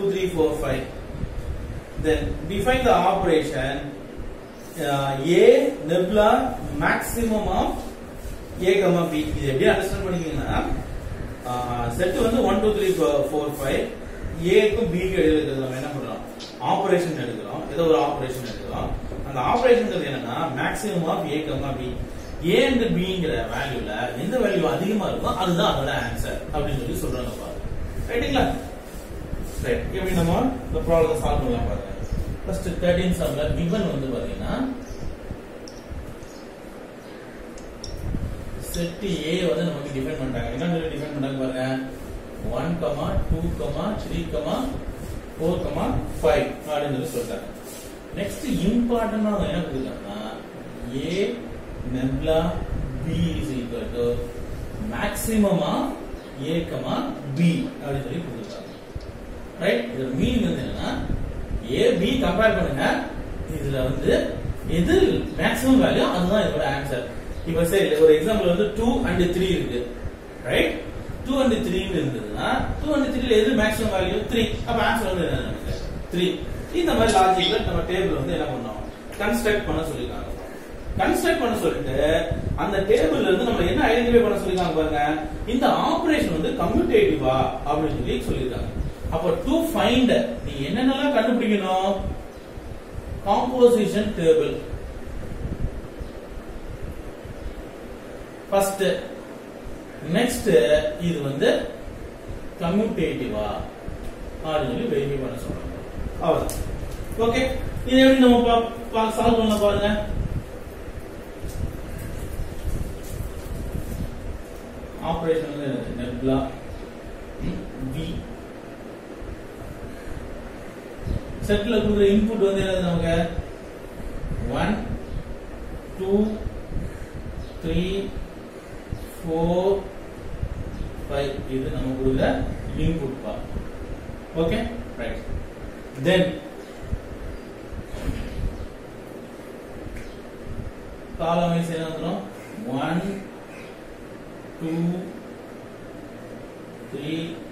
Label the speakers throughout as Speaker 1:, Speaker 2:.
Speaker 1: 3, 4, 5. Then define the operation uh, A nebula maximum of A, comma B. இது எப்படி understand பண்ணிக்கீங்கன்னா set வந்து one two three four five ஏக்கும் பிக்கு எழுதுறது நம்ம என்ன பண்றோம் ஆபரேஷன் எடுக்கிறோம் ஏதோ ஒரு ஆபரேஷன் எடுக்கிறோம் அந்த ஆபரேஷன் என்னன்னா maximum of A comma B A and பிங்கிற வேல்யூல எந்த வேல்யூ அதிகமா இருக்கோ அதுதான் அதோட ஆன்சர் அப்படின்னு சொல்லி சொல்றாங்க பாருங்க ரைட்டுங்களா ரைட் எப்படி நம்ம இந்த ப்ராப்ளம் சால்வ் பண்ணலாம் பாருங்க ஃபர்ஸ்ட் 13 சம்ல கிவன் வந்து பாத்தீங்கன்னா செட் ஏ வந்து நமக்கு டிஃபைன் பண்ணிட்டாங்க என்ன சொல்லி டிஃபைன் பண்ணாங்க பாருங்க 1 கமா 2 கமா 3 கமா 4 கமா 5 அப்படின்னு சொல்லி சொல்லிட்டாங்க நெக்ஸ்ட் இம்பார்ட்டன்டா அவங்க என்ன கொடுத்தாங்கன்னா ஏ nebula b is equal to maximum of a comma b அப்படின்னு சொல்லி கொடுத்துருக்காங்க ரைட் இதோட மீனிங் வந்து என்னன்னா ஏ பி கம்பேர் பண்ணுங்க இதுல வந்து எது மேக்ஸிமம் வேல்யூ அதுதான் இதோட ஆன்சர் இப்ப சரி ஒரு எக்ஸாம்பிள் வந்து டூ அண்ட் த்ரீ இருக்கு ரைட் டூ அண்ட் த்ரீ இருந்ததுன்னா டூ அண்ட் த்ரீல எது மேக்ஸிமம் வேல்யூ த்ரீ அப்ப ஆன்சர் வந்து என்ன நமக்கு த்ரீ இந்த மாதிரி லாஜிக்ல நம்ம டேபிள் வந்து என்ன பண்ணோம் கன்ஸ்ட்ரக்ட் பண்ண சொல்லிருக்காங்க கன்ஸ்ட்ரக்ட் பண்ண சொல்லிட்டு அந்த டேபிள்ல இருந்து நம்ம என்ன ஐடென்டிஃபை பண்ண சொல்லிருக்காங்க பாருங்க இந்த ஆபரேஷன் வந்து கம்யூட்டேட்டிவா அப்படின்னு சொல்லி சொல்லிருக்காங்க அப்போ டு ஃபைண்ட் நீ என்னென்னலாம் கண்டுபிடிக்கணும் காம்போசிஷன் டேபிள் ஃபர்ஸ்ட் நெக்ஸ்ட் இது வந்து கம்யூட்டேட்டிவா அப்படின்னு சொல்லி வெரிஃபை பண்ண சொல்றாங்க அவ்வளவுதான் ஓகே இது எப்படி நம்ம சால்வ் பண்ண பாருங்க ஆபரேஷன் வந்து நெப்லா வி செட்ல கொடுக்குற இன்புட் வந்து என்னது நமக்கு one two three four five இது நம்ம கொடுக்குற இன்புட் பா ஓகே ரைட் தென் காலம் வைஸ் என்ன வந்துடும் one two three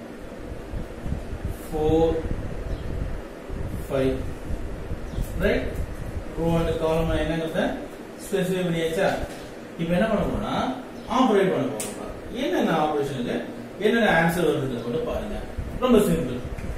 Speaker 1: four five right row and column என்னங்கிறத ஸ்பெசிஃபை பண்ணியாச்சா இப்போ என்ன பண்ண போறோம்னா ஆபரேட் பண்ண போறோம் என்னென்ன ஆபரேஷனுக்கு என்னென்ன ஆன்சர் வருதுன்னு மட்டும் பாருங்க ரொம்ப சிம்பிள்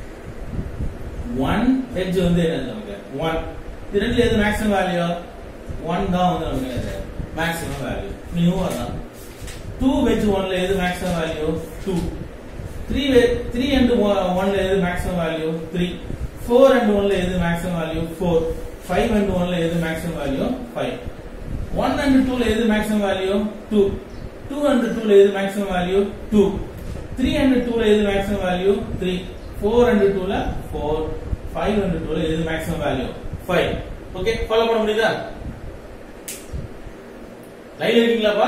Speaker 1: ஒன் எட்ஜ் வந்து என்னது நமக்கு ஒன் இது ரெண்டுல எது மேக்ஸிமம் வேல்யூ ஒன் தான் வந்து நமக்கு என்னது மேக்ஸிமம் வேல்யூ நியூ அதான் டூ வெஜ் ஒன்ல எது maximum value two three three and ஒன்ல எது maximum value three four and ஒன்ல எது maximum value four five and ஒன்ல எது maximum value five one and டூல எது maximum value two two and டூல எது maximum value two three and டூல எது maximum value three four and டூல ஃபோர் ஃபைவ் அண்ட் டூல எது maximum value five okay follow பண்ண முடியுதா லைன் இருக்கீங்களாப்பா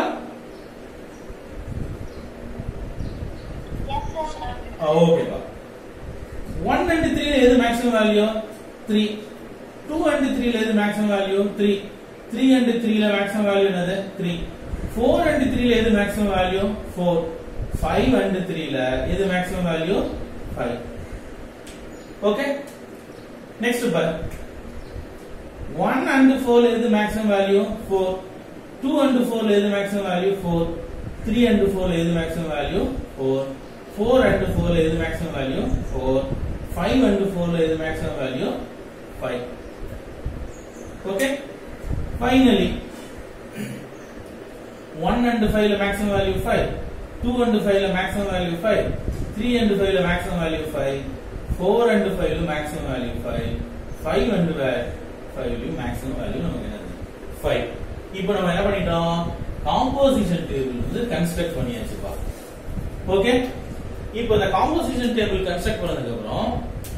Speaker 1: ஓகேப்பா ஒன் அண்ட் த்ரீல எது maximum value three two and த்ரீல எது maximum value three three and த்ரீல மேக்ஸிமம் வேல்யூ என்னது த்ரீ ஃபோர் அண்ட் த்ரீல எது maximum value four five and த்ரீல எது maximum value five okay next பார் ஒன் அண்ட் ஃபோர்ல எது maximum value four two and ஃபோர்ல எது maximum value four three and ஃபோர்ல எது maximum value four four and ஃபோர்ல எது maximum value four five and ஃபோர்ல எது maximum value five okay finally one and ஃபைவ்ல maximum value five two and ஃபைவ்ல maximum value five three and ஃபைவ்ல maximum value five four and ஃபைவ்ல maximum value five five and ஃபைவ்ல maximum value நமக்கு என்னது five இப்போ நம்ம என்ன பண்ணிட்டோம் காம்போசிஷன் டேபிள் வந்து கன்ஸ்ட்ரக்ட் பண்ணியாச்சுப்பா ஓகே இப்போ இந்த காம்போசிஷன் டேபிள் கன்ஸ்ட்ரக்ட் பண்ணதுக்கு அப்புறம்